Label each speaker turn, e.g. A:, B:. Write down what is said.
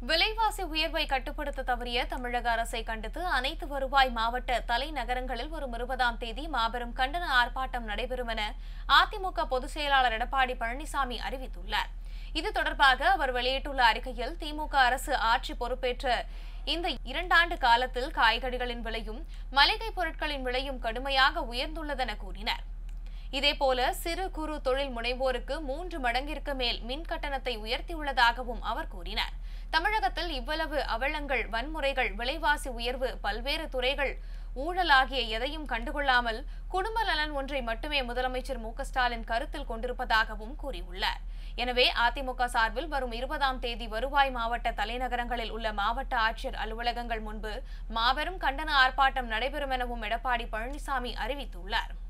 A: விலைவாசி உயர்வை கட்டுப்படுத்த தவறிய தமிழக அரசை கண்டித்து அனைத்து வருவாய் மாவட்ட தலைநகரங்களில் வரும் இருபதாம் தேதி மாபெரும் கண்டன ஆர்ப்பாட்டம் நடைபெறும் என அதிமுக பொதுச் செயலாளர் எடப்பாடி பழனிசாமி அறிவித்துள்ளார் இது தொடர்பாக அவர் வெளியிட்டுள்ள அறிக்கையில் திமுக அரசு ஆட்சி பொறுப்பேற்ற இந்த இரண்டாண்டு காலத்தில் காய்கறிகளின் விலையும் மளிகை பொருட்களின் விலையும் கடுமையாக உயர்ந்துள்ளதென கூறினார் இதேபோல சிறு குறு தொழில் முனைவோருக்கு மூன்று மடங்கிற்கு மேல் மின் கட்டணத்தை உயர்த்தியுள்ளதாகவும் அவர் கூறினார் தமிழகத்தில் இவ்வளவு அவலங்கள் வன்முறைகள் விலைவாசி உயர்வு பல்வேறு துறைகள் ஊழல் ஆகிய எதையும் கண்டுகொள்ளாமல் குடும்ப நலன் ஒன்றை மட்டுமே முதலமைச்சர் மு க ஸ்டாலின் கருத்தில் கொண்டிருப்பதாகவும் கூறியுள்ளார் எனவே அதிமுக சார்பில் வரும் இருபதாம் தேதி வருவாய் மாவட்ட தலைநகரங்களில் உள்ள மாவட்ட ஆட்சியர் அலுவலகங்கள் முன்பு மாபெரும் கண்டன ஆர்ப்பாட்டம் நடைபெறும் எனவும் எடப்பாடி பழனிசாமி அறிவித்துள்ளார்